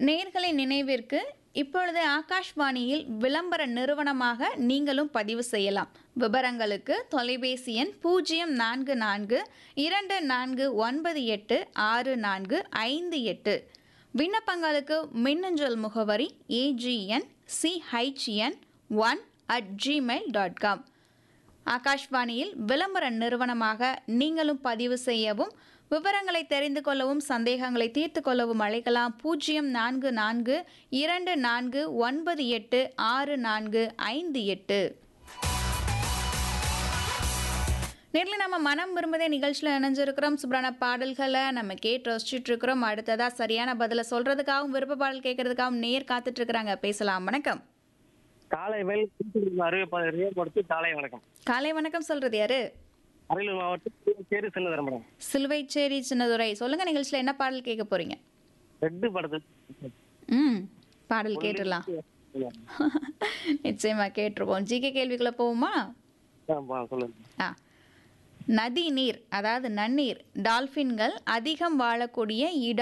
நேர்களின் நினைவிற்கு இப்பொழுது ஆகாஷ்வாணியில் விளம்பர நிறுவனமாக நீங்களும் பதிவு செய்யலாம் விவரங்களுக்கு தொலைபேசி எண் பூஜ்ஜியம் நான்கு நான்கு இரண்டு நான்கு ஒன்பது எட்டு ஆறு நான்கு ஐந்து எட்டு விண்ணப்பங்களுக்கு மின்னஞ்சல் முகவரி AGN CHN one at Gmail dot com ஆகாஷ்வாணியில் விளம்பர நிறுவனமாக நீங்களும் பதிவு செய்யவும் விவரங்களை தெரிந்து கொள்ளவும் சந்தேகங்களை தீர்த்து கொள்ளவும் அழைக்கலாம் பூஜ்ஜியம் நான்கு நான்கு இரண்டு நான்கு ஒன்பது எட்டு ஆறு நான்கு ஐந்து எட்டு நேரில் நம்ம மனம் விரும்புதே நிகழ்ச்சியில் இணைஞ்சிருக்கிறோம் சூப்பரான பாடல்களை நம்ம கேட்டு ரசிச்சுட்டு இருக்கிறோம் அடுத்ததாக சரியான பதிலை சொல்றதுக்காகவும் விருப்ப பாடல் கேட்கறதுக்காகவும் நேர் காத்துட்டு இருக்கிறாங்க பேசலாம் வணக்கம் காலை வேல் அறிவிப்பாளர் கொடுத்து காலை வணக்கம் காலை வணக்கம் சொல்றது யாரு அரியலூர் மாவட்டம் சேரு சின்னதரம் மேடம் சிலுவைச்சேரி சின்னதுரை சொல்லுங்க நிகழ்ச்சியில் என்ன பாடல் கேட்க போறீங்க ரெட்டு படத்து ம் பாடல் கேட்டுடலாம் நிச்சயமா கேட்டுருவோம் ஜிகே கேள்விக்குள்ள போவோமா ஆ, சொல்லுங்க ஆ நதி நீர் அதாவது நன்னீர் டால்ஃபின்கள் அதிகம் வாழக்கூடிய இடம்